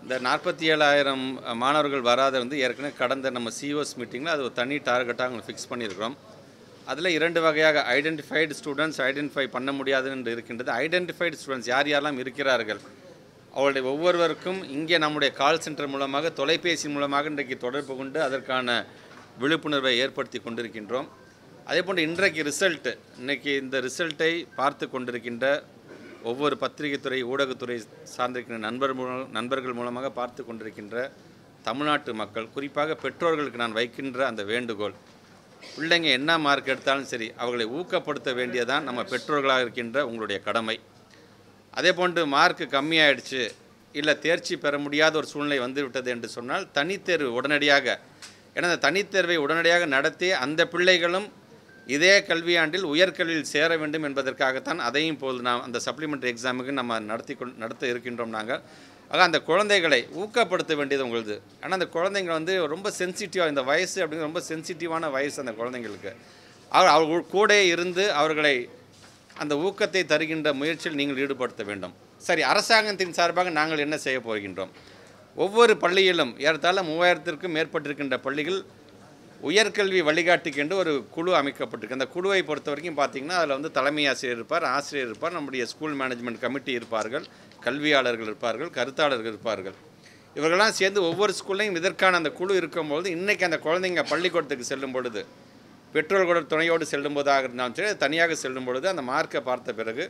இந்த நாற்பத்தி ஏழாயிரம் மாணவர்கள் வராத வந்து ஏற்கனவே கடந்த நம்ம சிஓஸ் மீட்டிங்கில் அது ஒரு தனி டார்கெட்டாக அவங்க ஃபிக்ஸ் பண்ணியிருக்கிறோம் அதில் இரண்டு வகையாக ஐடென்டிஃபைடு ஸ்டூடெண்ட்ஸ் ஐடென்டிஃபை பண்ண முடியாது என்று இருக்கின்றது ஐடென்டிஃபைடு ஸ்டூடெண்ட்ஸ் யார் யாரெல்லாம் இருக்கிறார்கள் அவருடைய ஒவ்வொருவருக்கும் இங்கே நம்முடைய கால் சென்டர் மூலமாக தொலைபேசி மூலமாக இன்றைக்கு தொடர்பு கொண்டு அதற்கான விழிப்புணர்வை ஏற்படுத்தி கொண்டிருக்கின்றோம் அதே போன்று இன்றைக்கு ரிசல்ட் இன்னைக்கு இந்த ரிசல்ட்டை பார்த்து கொண்டிருக்கின்ற ஒவ்வொரு பத்திரிகைத்துறை ஊடகத்துறை சார்ந்திருக்கின்ற நண்பர் மூலம் நண்பர்கள் மூலமாக பார்த்து கொண்டிருக்கின்ற தமிழ்நாட்டு மக்கள் குறிப்பாக பெற்றோர்களுக்கு நான் வைக்கின்ற அந்த வேண்டுகோள் பிள்ளைங்க என்ன மார்க் எடுத்தாலும் சரி அவர்களை ஊக்கப்படுத்த வேண்டியதான் நம்ம பெற்றோர்களாக இருக்கின்ற உங்களுடைய கடமை அதே போன்று மார்க் கம்மியாயிடுச்சு இல்லை தேர்ச்சி பெற முடியாத ஒரு சூழ்நிலை வந்து விட்டது என்று சொன்னால் தனித்தேர்வு உடனடியாக ஏன்னா அந்த தனித்தேர்வை உடனடியாக நடத்தி அந்த பிள்ளைகளும் இதே கல்வியாண்டில் உயர்கல்வியில் சேர வேண்டும் என்பதற்காகத்தான் அதையும் போல் நாம் அந்த சப்ளிமெண்ட்ரி எக்ஸாமுக்கு நம்ம நடத்தி கொள் நடத்த இருக்கின்றோம் நாங்கள் ஆக அந்த குழந்தைகளை ஊக்கப்படுத்த வேண்டியது உங்களுது ஆனால் அந்த குழந்தைங்க வந்து ரொம்ப சென்சிட்டிவாக இந்த வயசு அப்படிங்கிற ரொம்ப சென்சிட்டிவான வயசு அந்த குழந்தைங்களுக்கு அவர் அவர்கள் கூட இருந்து அவர்களை அந்த ஊக்கத்தை தருகின்ற முயற்சியில் நீங்கள் ஈடுபடுத்த வேண்டும் சரி அரசாங்கத்தின் சார்பாக நாங்கள் என்ன செய்ய போகின்றோம் ஒவ்வொரு பள்ளியிலும் ஏறத்தாழ மூவாயிரத்திற்கும் மேற்பட்டிருக்கின்ற பள்ளிகள் உயர்கல்வி வழிகாட்டிக்கென்று ஒரு குழு அமைக்கப்பட்டிருக்கு அந்த குழுவை பொறுத்த வரைக்கும் பார்த்தீங்கன்னா அதில் வந்து தலைமை ஆசிரியர் இருப்பார் ஆசிரியர் இருப்பார் நம்முடைய ஸ்கூல் மேனேஜ்மெண்ட் கமிட்டி இருப்பார்கள் கல்வியாளர்கள் இருப்பார்கள் கருத்தாளர்கள் இருப்பார்கள் இவர்களெல்லாம் சேர்ந்து ஒவ்வொரு ஸ்கூல்லையும் இதற்கான அந்த குழு இருக்கும்பொழுது இன்றைக்கி அந்த குழந்தைங்க பள்ளிக்கூடத்துக்கு செல்லும் பொழுது பெற்றோர்களோட துணையோடு செல்லும் போதாக இருந்தாலும் சரி தனியாக செல்லும் பொழுது அந்த மார்க்கை பார்த்த பிறகு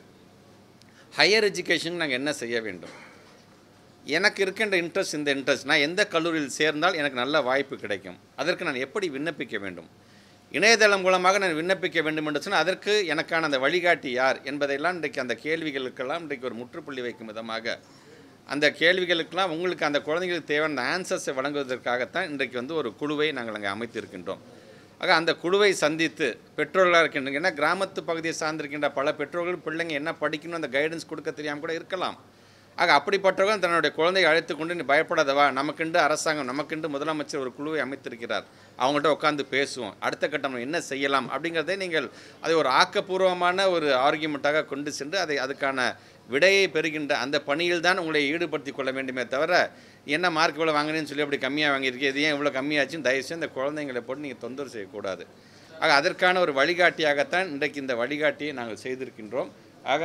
ஹையர் எஜுகேஷன் நாங்கள் என்ன செய்ய வேண்டும் எனக்கு இருக்கின்ற இன்ட்ரெஸ்ட் இந்த இன்ட்ரெஸ்ட் நான் எந்த கல்லூரியில் சேர்ந்தால் எனக்கு நல்ல வாய்ப்பு கிடைக்கும் அதற்கு நான் எப்படி விண்ணப்பிக்க வேண்டும் இணையதளம் மூலமாக நான் விண்ணப்பிக்க வேண்டும் என்று சொன்னால் அதற்கு எனக்கான அந்த வழிகாட்டி யார் என்பதையெல்லாம் இன்றைக்கு அந்த கேள்விகளுக்கெல்லாம் இன்றைக்கு ஒரு முற்றுப்புள்ளி வைக்கும் விதமாக அந்த கேள்விகளுக்கெல்லாம் உங்களுக்கு அந்த குழந்தைங்களுக்கு தேவையான ஆன்சர்ஸை வழங்குவதற்காகத்தான் இன்றைக்கு வந்து ஒரு குழுவை நாங்கள் அங்கே அமைத்திருக்கின்றோம் ஆக அந்த குழுவை சந்தித்து பெற்றோர்களாக இருக்கின்ற ஏன்னா கிராமத்து பகுதியை சார்ந்திருக்கின்ற பல பெற்றோர்கள் பிள்ளைங்க என்ன படிக்கணும் அந்த கைடன்ஸ் கொடுக்க தெரியாமல் கூட இருக்கலாம் ஆக அப்படிப்பட்டவர்கள் தன்னுடைய குழந்தையை அழைத்து கொண்டு நீ பயப்படாதவா நமக்கென்று அரசாங்கம் நமக்கென்று முதலமைச்சர் ஒரு குழுவை அமைத்திருக்கிறார் அவங்கள்ட்ட உட்காந்து பேசுவோம் அடுத்த கட்டம் நம்ம என்ன செய்யலாம் அப்படிங்கிறதை நீங்கள் அதை ஒரு ஆக்கப்பூர்வமான ஒரு ஆர்கியூமெண்ட்டாக கொண்டு சென்று அதை அதுக்கான விடையை பெறுகின்ற அந்த பணியில் தான் உங்களை ஈடுபடுத்திக் கொள்ள வேண்டுமே தவிர என்ன மார்க் இவ்வளோ வாங்கினேன்னு சொல்லி அப்படி கம்மியாக வாங்கியிருக்கீங்க இது ஏன் இவ்வளோ கம்மியாச்சுன்னு தயவுசெய்து இந்த குழந்தைங்களை போட்டு நீங்கள் தொந்தரவு செய்யக்கூடாது ஆக அதற்கான ஒரு வழிகாட்டியாகத்தான் இன்றைக்கு இந்த வழிகாட்டியை நாங்கள் செய்திருக்கின்றோம் ஆக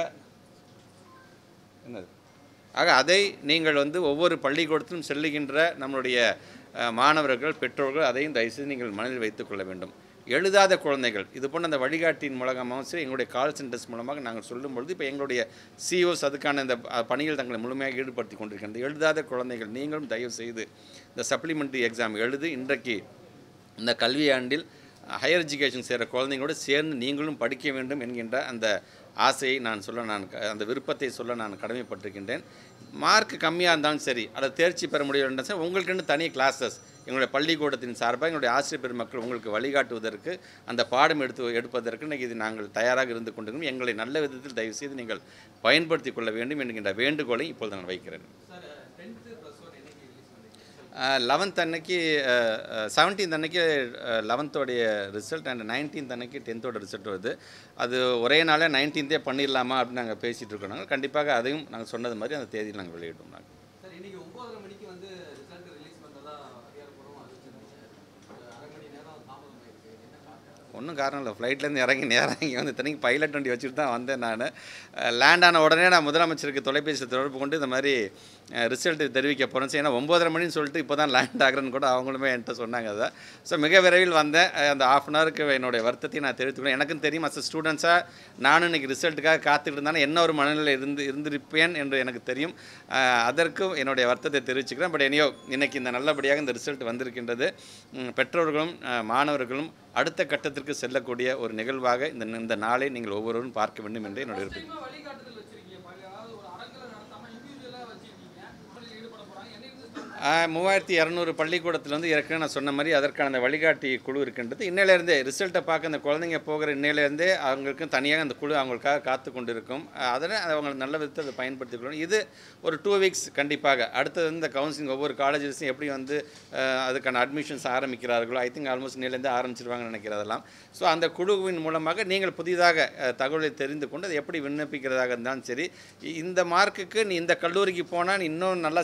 என்னது ஆக அதை நீங்கள் வந்து ஒவ்வொரு பள்ளிக்கூடத்திலும் செல்லுகின்ற நம்மளுடைய அஹ், மாணவர்கள் பெற்றோர்கள் அதையும் தயவுசெய்து நீங்கள் மனதில் வைத்துக் கொள்ள வேண்டும் எழுதாத குழந்தைகள் இது போன்ற அந்த வழிகாட்டியின் மூலமாகவும் சரி எங்களுடைய கால் சென்டர்ஸ் மூலமாக நாங்கள் சொல்லும் பொழுது இப்போ எங்களுடைய சிஓஸ் அதுக்கான இந்த அஹ், பணியில் தங்களை முழுமையாக ஈடுபடுத்தி கொண்டிருக்கின்ற எழுதாத குழந்தைகள் நீங்களும் தயவு செய்து இந்த சப்ளிமெண்ட்ரி எக்ஸாம் எழுதி இன்றைக்கு இந்த கல்வியாண்டில் ஹையர் எஜுகேஷன் செய்கிற குழந்தைங்களோடு சேர்ந்து நீங்களும் படிக்க வேண்டும் என்கின்ற அந்த ஆசையை நான் சொல்ல நான் க- அந்த விருப்பத்தை சொல்ல நான் கடமைப்பட்டிருக்கின்றேன் மார்க் கம்மியாக இருந்தாலும் சரி அதை தேர்ச்சி பெற முடியவில்லை சார் உங்களுக்குன்னு தனி கிளாஸஸ் எங்களுடைய பள்ளிக்கூடத்தின் சார்பாக எங்களுடைய ஆசிரியர் பெருமக்கள் உங்களுக்கு வழிகாட்டுவதற்கு அந்த பாடம் எடுத்து எடுப்பதற்கு இன்னைக்கு இது நாங்கள் தயாராக இருந்து கொண்டிருக்கிறோம் எங்களை நல்ல விதத்தில் தயவு செய்து நீங்கள் பயன்படுத்திக் கொள்ள வேண்டும் என்கின்ற வேண்டுகோளை இப்பொழுது நான் வைக்கிறேன் லெவன்த் அன்னைக்கு செவன்டீன்த் அன்னைக்கு லெவன்த்தோடைய ரிசல்ட் அண்ட் நைன்டீன்த் அன்னைக்கு டென்த்தோட ரிசல்ட் வருது அது ஒரே நாளே நைன்டீன்த்தே பண்ணிடலாமா அப்படின்னு நாங்கள் பேசிகிட்டு இருக்கோம் நாங்கள் கண்டிப்பாக அதையும் நாங்கள் சொன்னது மாதிரி அந்த தேதியில் நாங்கள் வெளியிடுவோம் நாங்கள் சார் இன்னைக்கு ஒன்பதரை மணிக்கு வந்து ரிசல்ட் ரிலீஸ் பண்ணுறதா அதிகாரப்பூர்வமாக அறிவிச்சிருந்தாங்க ஒரு அரை மணி நேரம் தாமதம் ஆயிருக்கு என்ன காரணம் ஒன்றும் காரணம் இல்லை ஃப்ளைட்லேருந்து இறங்கி நேரம் இங்கே வந்து இத்தனைக்கு பைலட் வண்டி வச்சுட்டு தான் வந்தேன் நான் லேண்ட் ஆன உடனே நான் முதலமைச்சருக்கு தொலைபேசி தொடர்பு கொண்டு இந்த மாதிரி ரிசல்ட் தெரிவிக்க போகிறேன் சரி ஏன்னா ஒம்பதரை மணின்னு சொல்லிட்டு இப்போ தான் லேண்ட் ஆகிறேன்னு கூட அவங்களுமே என்கிட்ட சொன்னாங்க அதை ஸோ மிக விரைவில் வந்தேன் அஹ் அந்த ஆஃப் அன் ஹவருக்கு என்னுடைய வருத்தத்தை நான் தெரிவித்துக்கிறேன் எனக்கும் தெரியும் அஸ் ஸ்டூடெண்ட்ஸாக நானும் இன்னைக்கு ரிசல்ட்டுக்காக காத்துக்கிட்டு இருந்தாலும் என்ன ஒரு மனநிலை இருந்து இருந்திருப்பேன் என்று எனக்கு தெரியும் அஹ் அதற்கும் என்னுடைய வருத்தத்தை தெரிவிச்சுக்கிறேன் பட் எனியோ இன்னைக்கு இந்த நல்லபடியாக இந்த ரிசல்ட் வந்திருக்கின்றது உம், பெற்றோர்களும் அஹ், மாணவர்களும் அடுத்த கட்டத்திற்கு செல்லக்கூடிய ஒரு நிகழ்வாக இந்த இந்த நாளை நீங்கள் ஒவ்வொருவரும் பார்க்க வேண்டும் என்று என்னுடைய விருப்பம் முக்கியமாக வழிகாட்டுதல் வச்சிருக்கீங்க பல அதாவது ஒரு அரங்கில் நடத்தாமல் இண்டிவிஜுவலாக வச்சிருக்கீங்க பணியில் ஈடுபட போகிறாங்க என்னைக்கு ஆஹ், மூவாயிரத்தி இரநூறு பள்ளிக்கூடத்தில் வந்து ஏற்கனவே நான் சொன்ன மாதிரி அதற்கான அந்த வழிகாட்டி குழு இருக்கின்றது இன்னையிலேருந்தே ரிசல்ட்டை பார்க்க அந்த குழந்தைங்க போகிற இன்னையிலேருந்தே அவங்களுக்கு தனியாக அந்த குழு அவங்களுக்காக காத்து கொண்டு இருக்கும் அதில் அவங்க நல்ல விதத்தை அதை பயன்படுத்திக்கணும் இது ஒரு டூ வீக்ஸ் கண்டிப்பாக அடுத்தது வந்து இந்த கவுன்சிலிங் ஒவ்வொரு காலேஜஸும் எப்படி வந்து ஆஹ், அதுக்கான அட்மிஷன்ஸ் ஆரம்பிக்கிறார்களோ ஐ திங்க் ஆல்மோஸ்ட் இன்னையிலேருந்து ஆரம்பிச்சிருவாங்கன்னு நினைக்கிறேன் அதெல்லாம் ஸோ அந்த குழுவின் மூலமாக நீங்கள் புதிதாக அஹ், தகவலை தெரிந்து கொண்டு அதை எப்படி விண்ணப்பிக்கிறதாக இருந்தாலும் சரி இ- இந்த மார்க்குக்கு நீ இந்த கல்லூரிக்கு போனால் நீ இன்னும் நல்லா சிறப்பாக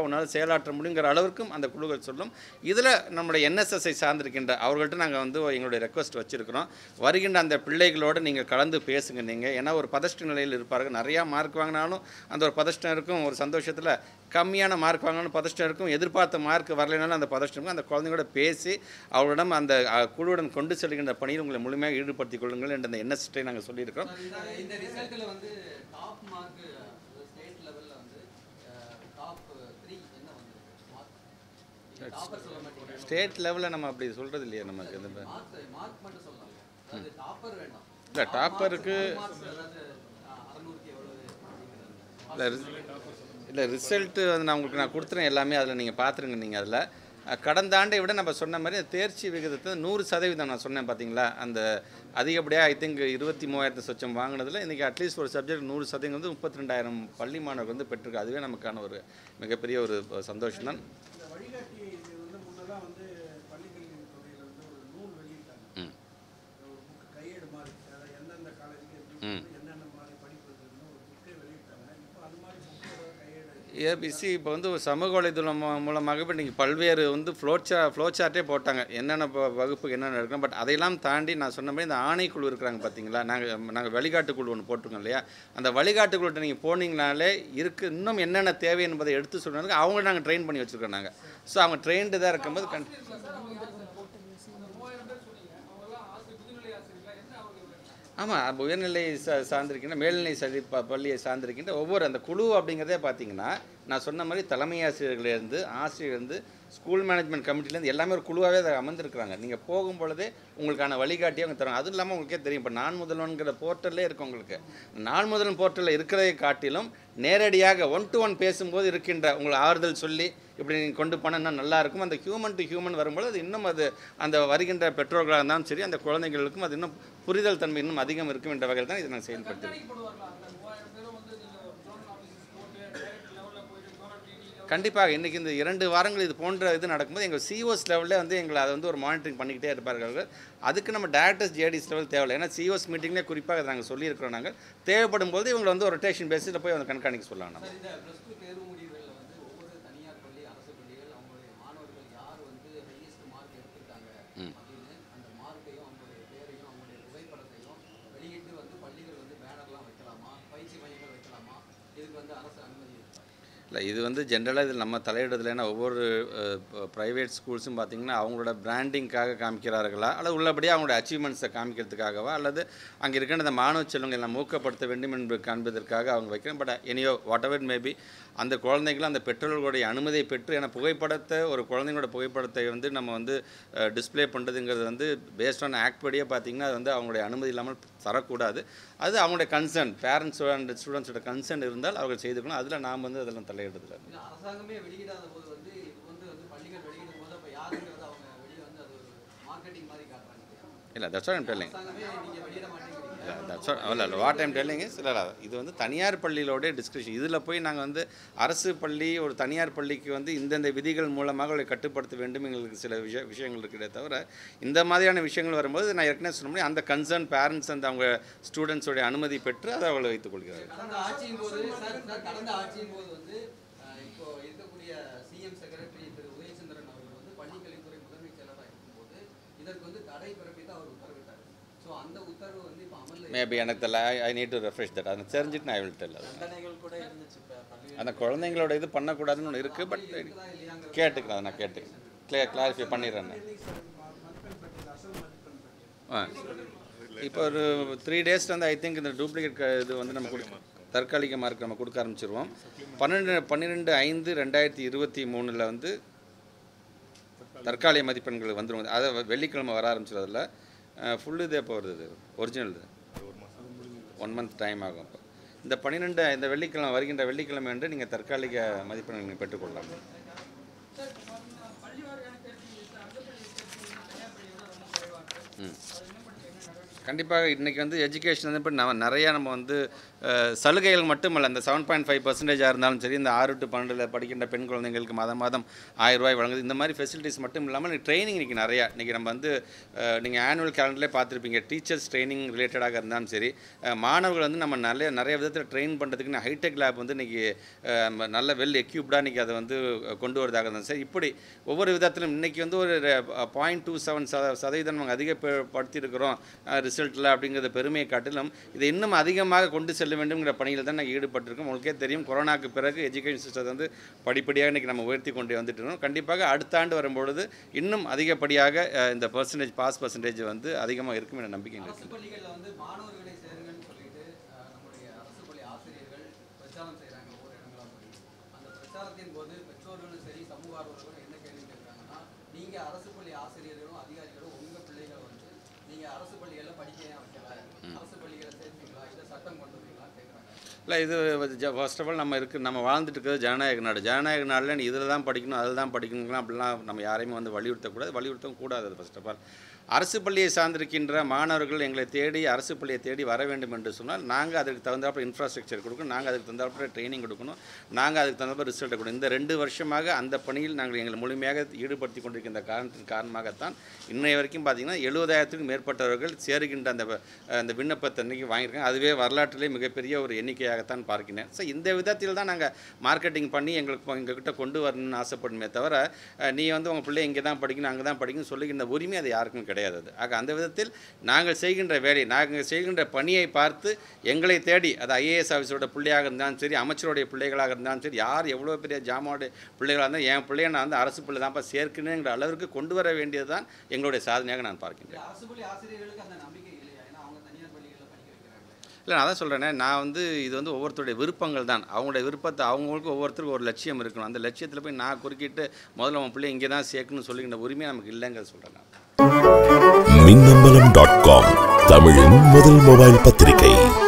உன்னால் செயலாற்ற முடியுங்கிற அளவிற்கும் அந்த குழுக்கள் சொல்லும் இதில் நம்முடைய என்எஸ்எஸ்ஐ சார்ந்திருக்கின்ற அவர்கள்ட்ட நாங்கள் வந்து எங்களுடைய ரெக்வஸ்ட் வச்சுருக்கிறோம் வருகின்ற அந்த பிள்ளைகளோடு நீங்கள் கலந்து பேசுங்க நீங்கள் ஏன்னா ஒரு பதஷ்ட நிலையில் இருப்பார்கள் நிறையா மார்க் வாங்கினாலும் அந்த ஒரு பதஷ்டம் இருக்கும் ஒரு சந்தோஷத்தில் கம்மியான மார்க் வாங்கணும் பதஷ்டம் இருக்கும் எதிர்பார்த்த மார்க் வரலைனாலும் அந்த பதஷ்டம் இருக்கும் அந்த குழந்தைங்களோட பேசி அவர்களிடம் அந்த அஹ், குழுவுடன் கொண்டு செல்கின்ற பணியில் உங்களை முழுமையாக ஈடுபடுத்திக் கொள்ளுங்கள் என்ற அந்த என்எஸ்டை நாங்கள் சொல்லியிருக்கிறோம் இந்த இந்த ரிசல்ட்டில் வந்து டாப் மார்க் ஸ்டேட் லெவலில் வந்து டாப் த்ரீ என்ன வந்திருக்கு மார்க் டாப்பர் சொல்ல மாட்டீங்க ஸ்டேட் லெவலில் நம்ம அப்படி சொல்கிறது இல்லையா நமக்கு இந்த மார்க் மார்க் மட்டும் சொல்லலாம் அதாவது டாப்பர் வேண்டாம் இல்லை டாப்பருக்கு மார்க்ஸ் அதாவது அறநூறுக்கு எவ்வளவு அப்படிங்கிறது இல்லை இல்லை ரிசல்ட்டு வந்து நான் உங்களுக்கு நான் கொடுத்துறேன் எல்லாமே அதில் நீங்கள் பார்த்துருங்க நீங்கள் அதில் அஹ், கடந்த ஆண்டை விட நம்ம சொன்ன மாதிரி அந்த தேர்ச்சி விகிதத்தை நூறு சதவீதம் நான் சொன்னேன் பார்த்தீங்களா அந்த அதிகப்படியாக ஐ திங்க் இருபத்தி மூவாயிரத்து சொச்சம் வாங்கினதில் இன்றைக்கி அட்லீஸ்ட் ஒரு சப்ஜெக்ட் நூறு சதவீதம் வந்து முப்பத்தி ரெண்டாயிரம் பள்ளி மாணவர்கள் வந்து பெற்றிருக்கு அதுவே நமக்கான ஒரு மிகப்பெரிய ஒரு சந்தோஷம் தான் இந்த வழிகாட்டி இது வந்து முன்னதான் வந்து பள்ளிக்கல்வி துறையில் வந்து ஒரு நூல் வெளியிட்டாங்க ம். ஒரு புக் கையேடு மாதிரி அதாவது எந்தெந்த காலேஜுக்கு எப்படி ம். போகணும், என்னென்ன மாதிரி படிப்பு இருக்குன்னு ஒரு புக்கே வெளியிட்டாங்க இப்போ அது மாதிரி புக்கோட கையேடு ஏபிசி இப்போ வந்து ஒரு சமூக வலைதளம் மூ- மூலமாக இப்போ நீங்கள் பல்வேறு வந்து ஃப்ளோ சா ஃப்ளோ சார்ட்டே போட்டாங்க என்னென்ன ப- வகுப்புக்கு என்னென்ன இருக்கணும் பட் அதையெல்லாம் தாண்டி நான் சொன்ன மாதிரி இந்த ஆணைக்குழு இருக்கிறாங்க பார்த்தீங்களா நாங்கள் நாங்கள் வழிகாட்டு குழு ஒன்று போட்டிருக்கோம் இல்லையா அந்த வழிகாட்டு குழுட்ட நீங்கள் போனீங்கனாலே இருக்கு இன்னும் என்னென்ன தேவை என்பதை எடுத்து சொல்கிறதுக்கு அவங்க நாங்கள் ட்ரெயின் பண்ணி வச்சுருக்கோம் நாங்கள் ஸோ அவங்க ட்ரெயின்டு தான் இருக்கும்போது கண் ஆமாம் அப்போ உயர்நிலை சா சார்ந்திருக்கின்ற மேல்நிலை சரி ப பள்ளியை சார்ந்திருக்கின்ற ஒவ்வொரு அந்த குழு அப்படிங்கிறதே பார்த்தீங்கன்னா நான் சொன்ன மாதிரி தலைமை ஆசிரியர்களேருந்து ஆசிரியர்லேருந்து ஸ்கூல் மேனேஜ்மெண்ட் கமிட்டிலேருந்து எல்லாமே ஒரு குழுவாகவே அதை அமர்ந்திருக்கிறாங்க நீங்கள் போகும் பொழுதே உங்களுக்கான வழிகாட்டியை அவங்க தருவாங்க அதுவும் இல்லாமல் உங்களுக்கே தெரியும் இப்போ நான் முதல்வன்கிற போர்ட்டல்லே இருக்கு உங்களுக்கு நான் முதல்வன் போர்ட்டலில் இருக்கிறதை காட்டிலும் நேரடியாக ஒன் டு ஒன் பேசும்போது இருக்கின்ற உங்களை ஆறுதல் சொல்லி இப்படி நீங்கள் கொண்டு போனால் இன்னும் நல்லா இருக்கும் அந்த ஹியூமன் டு ஹியூமன் வரும்போது அது இன்னும் அது அந்த வருகின்ற பெற்றோர்களாக இருந்தாலும் சரி அந்த குழந்தைகளுக்கும் அது இன்னும் புரிதல் தன்மை இன்னும் அதிகம் இருக்கும் என்ற வகையில் தான் இதை நான் செயல்படுத்துகிறேன் கண்டிப்பாக இன்றைக்கி இந்த இரண்டு வாரங்கள் இது போன்ற இது நடக்கும்போது எங்கள் சிஓஸ் லெவலில் வந்து எங்களை அதை வந்து ஒரு மானிட்டரிங் பண்ணிக்கிட்டே இருப்பார்கள் அதுக்கு நம்ம டேரக்டர்ஸ் ஜேடிஸ் லெவல் தேவையில்லை ஏன்னா சிஓஸ் மீட்டிங்லேயே குறிப்பாக அதை நாங்கள் சொல்லியிருக்கிறோம் நாங்கள் தேவைப்படும் போது இவங்களை வந்து ஒரு ரொட்டேஷன் பேஸில் போய் வந்து கண்காணிக்க சொல்லலாம் நம்ம சார் இந்த ப்ளஸ் டூ தேர்வு முடிவுகளில் வந்து ஒவ்வொரு தனியார் பள்ளி அரசு பள்ளிகள் அவங்களுடைய மாணவர்கள் யார் வந்து ஹையஸ்ட் மார்க் எடுத்திருக்காங்க அப்படின்னு அந்த மார்க்கையும் அவங்களுடைய பேரையும் அவங்களுடைய புகைப்படத்தையும் வெளியிட்டு வந்து பள்ளிகள் வந்து பேனர்லாம் வைக்கலாமா பயிற்சி மையங்கள் வைக்கலாமா இதுக்கு வந்து அரசு அனுமதி இருக்கா இல்லை இது வந்து ஜென்ரலாக இதில் நம்ம தலையிடுறதுல ஏன்னா ஒவ்வொரு ப்ரைவேட் ஸ்கூல்ஸும் பார்த்திங்கன்னா அவங்களோட பிராண்டிங்காக காமிக்கிறார்களா அல்லது உள்ளபடியாக அவங்களோட அச்சீவ்மெண்ட்ஸை காமிக்கிறதுக்காகவா அல்லது அங்கே இருக்கிற அந்த மாணவ செல்வங்களை எல்லாம் ஊக்கப்படுத்த வேண்டும் என்று காண்பதற்காக அவங்க வைக்கிறேன் பட் எனியோ வாட் எவர் மேபி அந்த குழந்தைகள் அந்த பெற்றோர்களுடைய அனுமதியை பெற்று ஏன்னா புகைப்படத்தை ஒரு குழந்தைங்களோட புகைப்படத்தை வந்து நம்ம வந்து டிஸ்ப்ளே பண்ணுறதுங்கிறது வந்து பேஸ்ட் ஆன் ஆக்ட் படியே பார்த்திங்கன்னா அது வந்து அவங்களுடைய அனுமதி இல்லாமல் தரக்கூடாது அது அவங்களுடைய கன்சர்ன் பேரண்ட்ஸ் அண்ட் ஸ்டூடெண்ட்ஸோட கன்சர்ன் இருந்தால் அவர்கள் செய்துக்கணும் அதில் நாம் வந்து அதெல்லாம் தலையிடுறதில்ல இல்லை அரசாங்கமே வெளியிடாத போது வந்து இது வந்து வந்து பள்ளிகள் வெளியிடும் போது அப்போ யாருங்கிறத அவங்க வெளியே வந்து அது ஒரு மார்க்கெட்டிங் மாதிரி காட்டுறாங்க இல்லை தட்ஸ் வாட் ஐம் டெல்லிங் அரசாங்கமே நீங்கள் வெளியிட மாட்டேங்கிறீங்க தட்ஸ் இல்லை இல்லை வாட் ஐம் டெல்லிங் இஸ் இல்லை இது வந்து தனியார் பள்ளியிலோட டிஸ்கஷன் இதில் போய் நாங்கள் வந்து அரசு பள்ளி ஒரு தனியார் பள்ளிக்கு வந்து இந்தந்த விதிகள் மூலமாக அவளை கட்டுப்படுத்த வேண்டும் எங்களுக்கு சில விஷய விஷயங்கள் இருக்கிறதே தவிர இந்த மாதிரியான விஷயங்கள் வரும்போது நான் ஏற்கனவே சொன்ன மாதிரி அந்த கன்சர்ன் பேரண்ட்ஸ் அந்த அவங்க ஸ்டூடெண்ட்ஸோடைய அனுமதி பெற்று அதை அவளை வைத்துக் கொள்கிறார்கள் கடந்த ஆட்சியின் போது சார் சார் கடந்த ஆட்சியின் போது வந்து அஹ், இப்போ இருக்கக்கூடிய சிஎம் செக்ரட்டரி திரு உதயச்சந்திரன் அவர்கள் வந்து பள்ளிக்கல்வித்துறை முதன்மை செயலராக இருக்கும்போது இதற்கு வந்து தடை பிறப்பித்து அவர் உத்தரவிட்டார் ஸோ அந்த உத்தரவு வந்து இப்போ அமல்ல மேபி எனக்கு தெரியல I need to refresh that அதை தெரிஞ்சுட்டு நான் வில் டெல் அது தண்டனைகள் கூட இருந்துச்சு இப்போ பள்ளி அந்த குழந்தைங்களோட இது பண்ணக்கூடாதுன்னு ஒன்று இருக்குது பட் இல்லையாங்கிற கேட்டுக்கிறேன் அதை நான் கேட்டுக்கிறேன் கிளியர் கிளாரிஃபை பண்ணிடுறேன் நான். மதிப்பெண் பட்டியல் அசல் மதிப்பெண் பட்டியல் ஆ இப்போ ஒரு த்ரீ டேஸ் வந்து ஐ திங்க் இந்த டூப்ளிகேட் இது வந்து நம்ம கொடுக்க தற்காலிக மார்க் நம்ம கொடுக்க ஆரம்பிச்சிருவோம் பன்னெண்டு பன்னிரெண்டு ஐந்து ரெண்டாயிரத்தி இருபத்தி மூணில் வந்து தற்காலிக மதிப்பெண்கள் வந்துடும் அதை வெள்ளிக்கிழமை வர ஆரம்பிச்சிடும் அதில் ஃபுல் இது எப்போ வருது ஒரிஜினல் இது ஒன் மந்த் டைம் ஆகும் அப்போ இந்த பன்னிரெண்டு இந்த வெள்ளிக்கிழமை வருகின்ற வெள்ளிக்கிழமை என்று நீங்கள் தற்காலிக மதிப்பெண்கள் நீங்கள் பெற்றுக்கொள்ளலாம் ம் கண்டிப்பாக இன்றைக்கி வந்து எஜுகேஷன் வந்து இப்போ நம்ம நிறையா நம்ம வந்து அஹ், சலுகைகள் மட்டுமல்ல அந்த செவன் பாயிண்ட் ஃபைவ் பர்சன்டேஜாக இருந்தாலும் சரி இந்த ஆறு டு பன்னெண்டில் படிக்கின்ற பெண் குழந்தைங்களுக்கு மாதம் மாதம் ஆயிரம் ரூபாய் வழங்குது இந்த மாதிரி ஃபெசிலிட்டிஸ் மட்டும் இல்லாமல் ட்ரைனிங் இன்றைக்கி நிறையா இன்றைக்கி நம்ம வந்து நீங்கள் ஆனுவல் கேலண்டர்லேயே பார்த்துருப்பீங்க டீச்சர்ஸ் ட்ரைனிங் ரிலேட்டடாக இருந்தாலும் சரி அஹ், மாணவர்கள் வந்து நம்ம நிறைய நிறைய விதத்தில் ட்ரெயின் பண்ணுறதுக்கு ஹைடெக் லேப் வந்து இன்றைக்கி நல்ல வெல் எக்யூப்டாக இன்றைக்கி அதை வந்து கொண்டு வரதாக இருந்தாலும் சரி இப்படி ஒவ்வொரு விதத்திலும் இன்றைக்கி வந்து ஒரு பாயிண்ட் டூ செவன் சதவீதம் நாங்கள் அதிகப்படுத்தியிருக்கிறோம் ரிசல்ட்டில் அப்படிங்கிறத பெருமையை காட்டிலும் இதை இன்னும் அதிகமாக கொண்டு செல்ல வேண்டும்ங்கிற பணியில் தான் நாங்கள் ஈடுபட்டிருக்கோம் உங்களுக்கே தெரியும் கொரோனாக்கு பிறகு எஜுகேஷன் சிஸ்டத்தை வந்து படிப்படியாக இன்றைக்கி நம்ம உயர்த்தி கொண்டு வந்துட்டு இருக்கோம் கண்டிப்பாக அடுத்த ஆண்டு வரும்பொழுது இன்னும் அதிகப்படியாக அஹ், இந்த பர்சன்டேஜ் பாஸ் பர்சன்டேஜ் வந்து அதிகமாக இருக்கும் என்ற நம்பிக்கை எங்களுக்கு அரசு பள்ளிகளில் வந்து மாணவர்களை சேருங்கன்னு சொல்லிட்டு அஹ், நம்முடைய அரசு பள்ளி ஆசிரியர்கள் பிரச்சாரம் செய்கிறாங்க ஒவ்வொரு இடங்களா போய் அந்த பிரச்சாரத்தின் போது பெற்றோர்களும் சரி சமூக ஆர்வலர்களும் என்ன கேள்வி கேட்குறாங்கன்னா நீங்கள் அரசு பள்ளி ஆசிரியர்களும் அதிகாரிகளும் உங்கள் பிள்ளைகளை வந்து நீங்கள் அரசு பள்ளிகளில் படிக்க ஏன் வைக்கல அரசு பள்ளிகளை சேர்த்தீங்களா இதை சட்டம் கொண்டு வந்தீங்களான்னு கேட்குறாங்க இல்லை இது ஃபர்ஸ்ட் ஆஃப் ஆல் நம்ம இருக்கு நம்ம வாழ்ந்துட்டு இருக்கிறது ஜனநாயக நாடு ஜனநாயக நாடில் நீ இதில் தான் படிக்கணும் அதில் தான் படிக்கணுங்களாம் அப்படிலாம் நம்ம யாரையுமே வந்து வலியுறுத்தக்கூடாது வலியுறுத்தவும் கூடாது ஃபர்ஸ்ட் ஆஃப் ஆல் அரசு பள்ளியை சார்ந்திருக்கின்ற மாணவர்கள் எங்களை தேடி அரசு பள்ளியை தேடி வர வேண்டும் என்று சொன்னால் நாங்கள் அதுக்கு தகுந்தாப்புல இன்ஃப்ராஸ்ட்ரக்சர் கொடுக்கணும் நாங்கள் அதுக்கு தகுந்தாப்புல ட்ரைனிங் கொடுக்கணும் நாங்கள் அதுக்கு தகுந்தாப்புல ரிசல்ட் கொடுக்கணும் இந்த ரெண்டு வருஷமாக அந்த பணியில் நாங்கள் எங்களை முழுமையாக ஈடுபடுத்தி கொண்டிருக்கின்ற காரணத்தின் காரணமாகத்தான் இன்னைய வரைக்கும் பார்த்தீங்கன்னா எழுபதாயிரத்துக்கும் மேற்பட்டவர்கள் சேருகின்ற அந்த அஹ், அந்த விண்ணப்பத்தை அன்னைக்கு வாங்கியிருக்காங்க அதுவே வரலாற்றிலே மிகப்பெரிய ஒரு எண்ணிக்கையாகத்தான் பார்க்கிறேன் ஸோ இந்த விதத்தில் தான் நாங்கள் மார்க்கெட்டிங் பண்ணி எங்களுக்கு எங்ககிட்ட கொண்டு வரணும்னு ஆசைப்படுமே தவிர அஹ், நீ வந்து உங்கள் பிள்ளை இங்கே தான் படிக்கணும் அங்கே தான் படிக்கணும் சொல்லுகின்ற உரிமை அது யாருக்கும் கிடையாது அது ஆக அந்த விதத்தில் நாங்கள் செய்கின்ற வேலை நாங்கள் செய்கின்ற பணியை பார்த்து எங்களை தேடி அது ஐஏஎஸ் ஆஃபீஸரோட பிள்ளையாக இருந்தாலும் சரி அமைச்சருடைய பிள்ளைகளாக இருந்தாலும் சரி யார் எவ்வளோ பெரிய ஜாமாவுடைய பிள்ளைகளாக இருந்தால் என் பிள்ளைய நான் வந்து அரசு பிள்ளை தான்ப்பா சேர்க்கணுங்கிற அளவிற்கு கொண்டு வர வேண்டியது தான் எங்களுடைய சாதனையாக நான் பார்க்கின்றேன் இந்த அரசு பள்ளி ஆசிரியர்களுக்கு அந்த நம்பிக்கை இல்லையா ஏன்னா அவங்க தனியார் பள்ளிகளில் படிக்க வைக்கிறாங்க இல்லை நான் அதான் சொல்கிறேனே நான் வந்து இது வந்து ஒவ்வொருத்தருடைய விருப்பங்கள் தான் அவங்களுடைய விருப்பத்தை அவங்களுக்கு ஒவ்வொருத்தருக்கும் ஒரு லட்சியம் இருக்கணும் அந்த லட்சியத்தில் போய் நான் குறுக்கிட்டு முதல்ல உன் பிள்ளை இங்கே தான் சேர்க்கணும்னு சொல்லிக்கிற உரிமை நமக்கு இல்லைங்கிறத சொல்கிறேன் நான் மின்னம்பலம் டாட் காம் தமிழின் முதல் மொபைல் பத்திரிகை